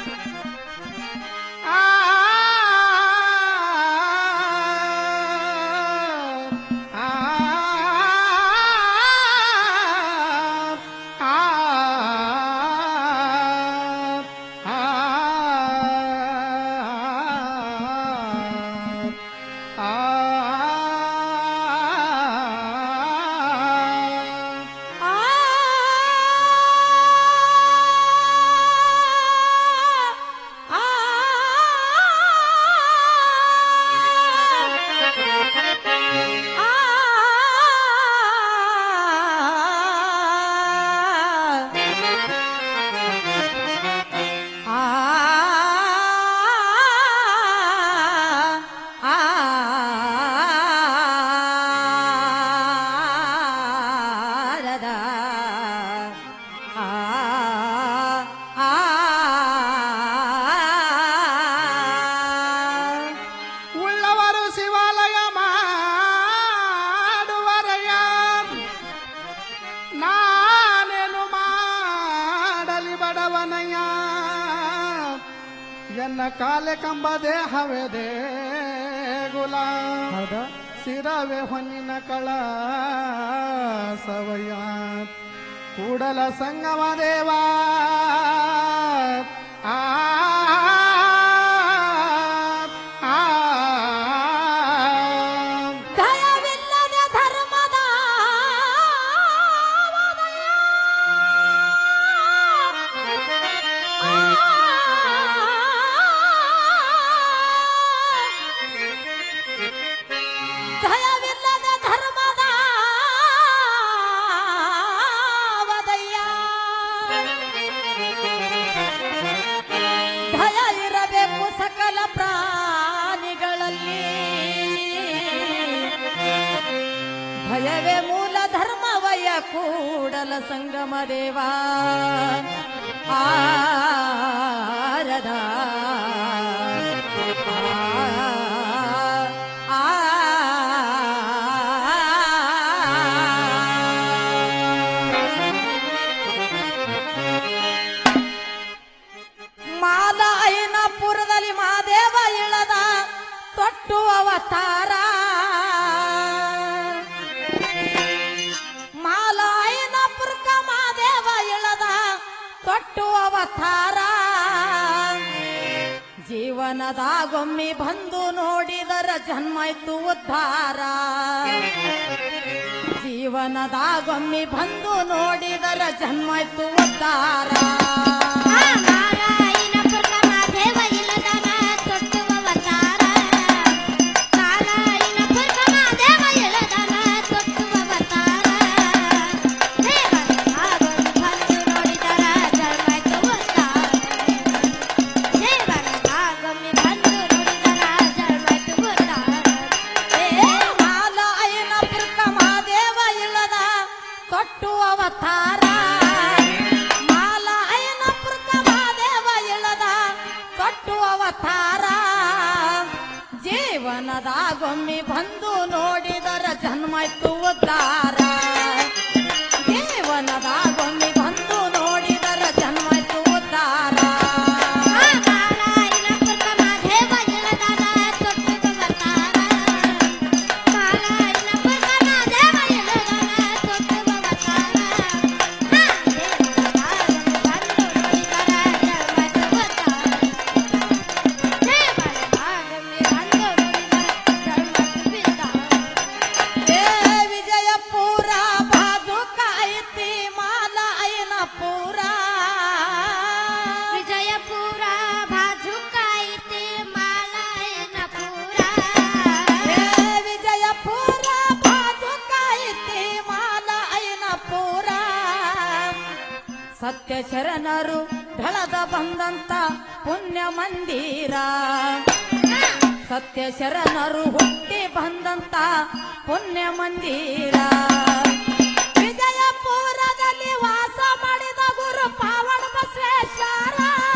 ಆ ಆ ಆ ಆ ಉಳ್ಳವರು ಶಿವಾಲಯ ಮಾಡುವರಯ್ಯ ನಾನೇನು ಮಾಡಲಿ ಬಡವನಯ್ಯ ಎನ್ನ ಕಾಲೆ ಕಂಬ ದೇಹವೇ ದೇಗುಲ ಹೌದು ಸಿರವೆ ಹೊನ್ನಿನ ಕಳ ಸವಯ ಕೂಡಲ ಸಂಗಮ ದೇವ ಆ ಆ, ದಯವಿಲ್ಲದ ಧರ್ಮದ ದಯವಿಲ್ಲದ ಧರ್ಮದ ವದಯ್ಯ ಭಯ ಇರಬೇಕು ಸಕಲ ಪ್ರಾಣಿಗಳಲ್ಲಿ ಭಯವೇ ಮೂಲ ಧರ್ಮವಯ ಕೂಡಲ ಸಂಗಮ ದೇವ ಆರದ ಆ, ಮಾಲ ಐನಪುರದಲ್ಲಿ ಮಾದೇವ ಇಳದ ತೊಟ್ಟು ಅವತಾರ ಮಾಲ ಐನಪುರಕ ಮಾದೇವ ಇಳದ ತೊಟ್ಟು ಅವತಾರ ಜೀವನದಾಗೊಮ್ಮೆ ಬಂದು ನೋಡಿದರ ಜನ್ಮಾಯ್ತು ಉದ್ಧಾರ ಜೀವನದಾಗೊಮ್ಮೆ ಬಂದು ನೋಡಿದರ ಜನ್ಮಾಯ್ತು ಉದ್ಧಾರ ಮಾಲ ಐನ ಪುರ್ಕ ಮಾದೇವ ಇಳದ ಕೊಟ್ಟು ಅವತಾರ ಮಾಲ ಐನ ಪುರ್ಕ ಮಾದೇವ ಇಳದ ಕೊಟ್ಟು ಅವತಾರ ಜೀವನದಾಗೊಮ್ಮೆ ಬಂದು ನೋಡಿದರ ಜನ್ಮಾಯ್ತು ಉದ್ಧಾರ ಜೀವನದಾಗೊಮ್ಮೆ ಬಂದು ನೋಡಿದರ ಜನ್ಮಾಯ್ತು ಉದ್ಧಾರ ಏ ವಿಜಯಪುರ ಬಾಜುಕ ಐತಿ ಮಾಲ ಐನ ಪೂರ ವಿಜಯಪುರ ಬಾಜುಕಾಯಿತೆ ಮಾಲಾಯನಪುರ ಏ ವಿಜಯಪುರ ಬಾಜುಕ ಐತಿ ಮಾಲ ಐನ ಪೂರ ಸತ್ಯ ಶರಣರು ಢಳದ ಬಂದಂತ ಪುಣ್ಯ ಮಂದಿರ ಸತ್ಯ ಶರಣರು ಹುಟ್ಟಿ ಬಂದಂತ ಪುಣ್ಯ ಮಂದಿರ ವಿಜಯಪುರದಲ್ಲಿ ವಾಸ ಮಾಡಿದ ಗುರು ಪಾವನ ಬಸವೇಶ್ವರ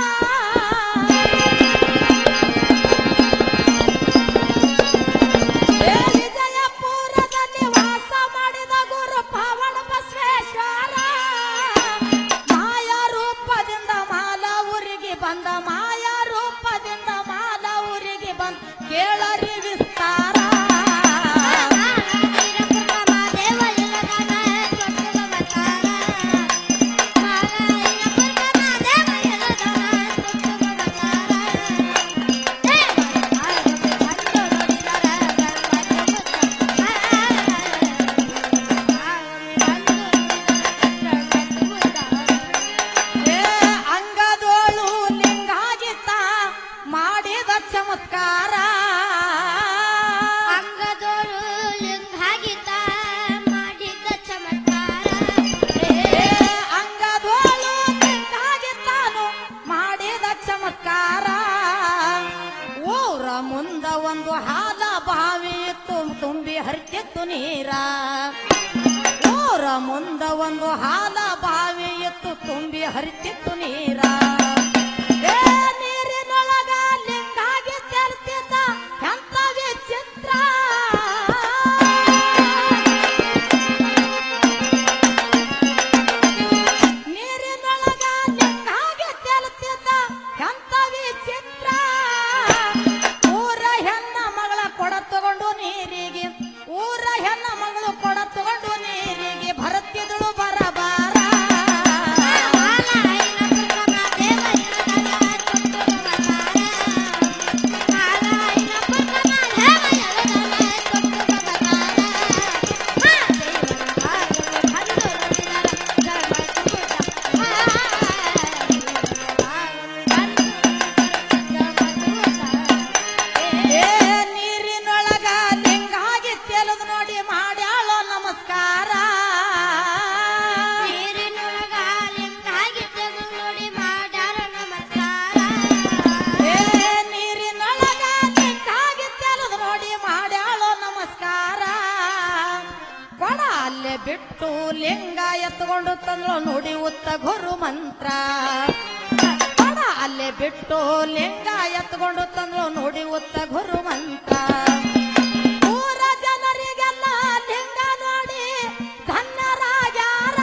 ಏ ವಿಜಯಪುರದಲ್ಲಿ ವಾಸ ಮಾಡಿದ ಗುರು ಪಾವನ ಬಸವೇಶ್ವರ ಮಾಯ ರೂಪದಿಂದ ಮಾಲ ಊರಿಗೆ ಬಂದ ಮಾಯ ರೂಪದಿಂದ ಮಾಲ ಊರಿಗೆ ಬಂದ್ ಕೇಳರಿ ವಿಸ್ತಾರ ಏ ಅಂಗದೋಳು ಲಿಂಗಾಗಿತ್ತ ಮಾಡಿದ ಚಮತ್ಕಾರ ಅಂಗದೋಳು ಲಿಂಗಾಗಿತ ಮಾಡಿದ ಚಮತ್ಕಾರ ಏ ಅಂಗದೋಳು ಲಿಂಗಾಗಿತ್ತಾನು ಮಾಡಿದ ಚಮತ್ಕಾರ ಊರ ಮುಂದ ಒಂದು ಹಾಲ ಬಾವಿ ಇತ್ತು ತುಂಬಿ ಹರಿತಿತ್ತು ನೀರ ಊರ ಮುಂದ ಒಂದು ಹಾಲ ಬಾವಿ ಇತ್ತು ತುಂಬಿ ಹರಿತಿತ್ತು ನೀರ ಏ ನೀರಿನೊಳಗ ಲಿಂಗಾಗಿ ತೆಲ್ತಿದ್ದ ಎಂತ ವಿಚಿತ್ರ ನೀರಿನೊಳಗ ಲಿಂಗಾಗಿ ತೆಲ್ತಿದ್ದ ಎಂತ ವಿಚಿತ್ರ ಊರ ಹೆಣ್ಣ ಮಗಳ ಕೊಡ ತಗೊಂಡು ನೀರಿಗೆ ಊರ ಹೆಣ್ಣ ಮಗಳು ಕೊಡ ತಗೊಂಡು ನೀರಿಗೆ ಬರುತ್ತಿದಳು ಬರಬಾರ ಏ ನೀರಿನೊಳಗ ಲಿಂಗಾಗಿ ತೆಲುದು ನೋಡಿ ಮಾಡ್ಯಾಳೋ ನಮಸ್ಕಾರ ನೋಡಿ ಮಾಡ್ಯಾರ ನಮಸ್ಕಾರ ಏ ನೀರಿನೊಳಗ ಲಿಂಗಾಗಿ ತೆಲುದು ನೋಡಿ ಮಾಡ್ಯಾಳೋ ನಮಸ್ಕಾರ ಕೊಡ ಅಲ್ಲೇ ಬಿಟ್ಟು ಲಿಂಗ ಎತ್ಕೊಂಡು ತಂದ್ಳು ನುಡಿ ಉತ್ತ ಗುರು ಮಂತ್ರ ಕೊಡ ಅಲ್ಲೇ ಬಿಟ್ಟು ಲಿಂಗ ಎತ್ಕೊಂಡು ತಂದ್ಳು ನುಡಿ ಉತ್ತ ಗುರು ಮಂತ್ರ ಊರ ಜನರಿಗೆಲ್ಲ ಲಿಂಗ ನೋಡಿ ಧನ್ಯರಾಗ್ಯಾರ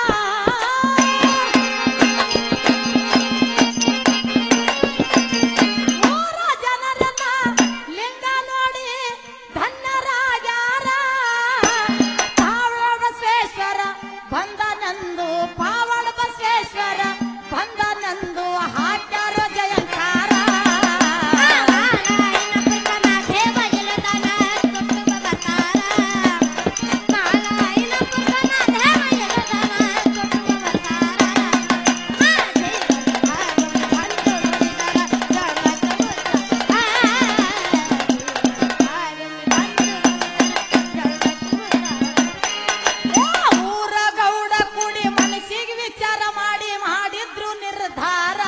ಊರ ಜನರೆಲ್ಲ ಲಿಂಗ ನೋಡಿ ಧನ್ಯರಾಗ್ಯಾರ ಪಾವಡ ಬಸವೇಶ್ವರ ಬಂದನಂದು ಪಾವಡ ಬಸವೇಶ್ವರ ಬಂದನಂದು ಹಾಕ್ಯಾರ ಜಯಂಕಾರ ಓ, ಊರ ಗೌಡ ಕೂಡಿ ಮನಸ್ಸಿಗೆ ವಿಚಾರ ಮಾಡಿ ಮಾಡಿದ್ರು ನಿರ್ಧಾರ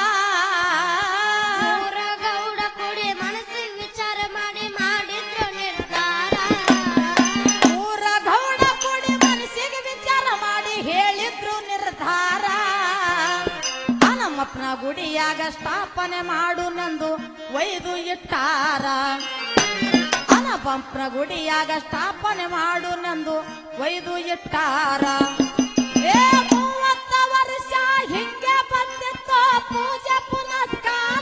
ಗೌಡ ಕೂಡಿ ಮನಸ್ಸಿಗೆ ವಿಚಾರ ಮಾಡಿ ಮಾಡಿದ್ರು ನಿರ್ಧಾರ ಊರ ಗೌಡ ಕೂಡಿ ಮನಸ್ಸಿಗೆ ವಿಚಾರ ಮಾಡಿ ಹೇಳಿದ್ರು ನಿರ್ಧಾರ ಹನುಮಪ್ಪನ ಗುಡಿಯಾಗ ಸ್ಥಾಪನೆ ಮಾಡು ನಂದು ಒಯ್ದು ಇಟ್ಟಾರ ಹನುಮಪ್ಪನ ಗುಡಿಯಾಗ ಸ್ಥಾಪನೆ ಮಾಡು ನಂದು ಒಯ್ದು ಇಟ್ಟಾರ ಏ ಮೂವತ್ತ ವರ್ಷ ಹಿಂಗೆ ಬಂದಿತ್ತು ಪೂಜೆ ಪುನಸ್ಕಾರ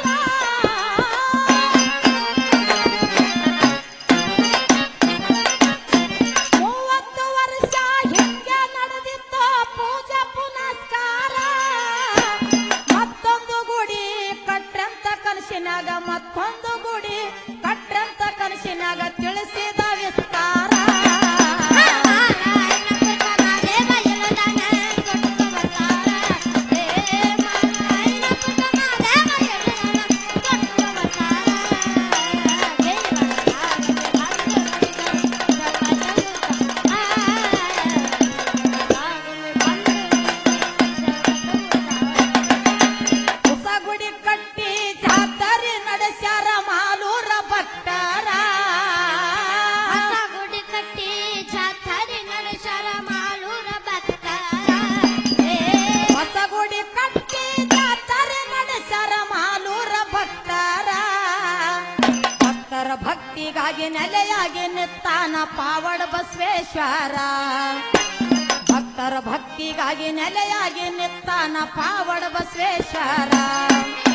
ಮೂವತ್ತು ವರ್ಷ ಹಿಂಗೆ ನಡೆದಿತ್ತು ಪೂಜೆ ಪುನಸ್ಕಾರ ಮತ್ತೊಂದು ಗುಡಿ ಕಟ್ರಂತ ಕನಸಿನಾಗ ಮತ್ತೊಂದು ಗುಡಿ ಕಟ್ರಂತ ಕನಸಿನಾಗ ತಿಳಿಸಿದ ವಿಸ್ತಾರ ಹೊಸ ಗುಡಿ ಕಟ್ಟಿ ಜಾತರಿ ನಡೆಸ್ಯಾರ ಮಾಲೂರ ಭಕ್ತರ ಗುಡಿ ಕಟ್ಟಿ ಜಾತ್ರೆ ನಡೆಸರ ಮಾಲೂರ ಭಕ್ತರ ಹೊಸ ಗುಡಿ ಕಟ್ಟಿ ಜಾತರೆ ನಡೆಸ್ಯಾರ ಮಾಲೂರ ಭಕ್ತರ ಭಕ್ತರ ಭಕ್ತಿಗಾಗಿ ನೆಲೆಯಾಗಿ ನಿತ್ತಾನ ಪಾವಡ ಬಸವೇಶ್ವರ ಭಕ್ತರ ಭಕ್ತಿಗಾಗಿ ನೆಲೆಯಾಗಿ ನಿತ್ತಾನ ಪಾವಡ ಬಸವೇಶ್ವರ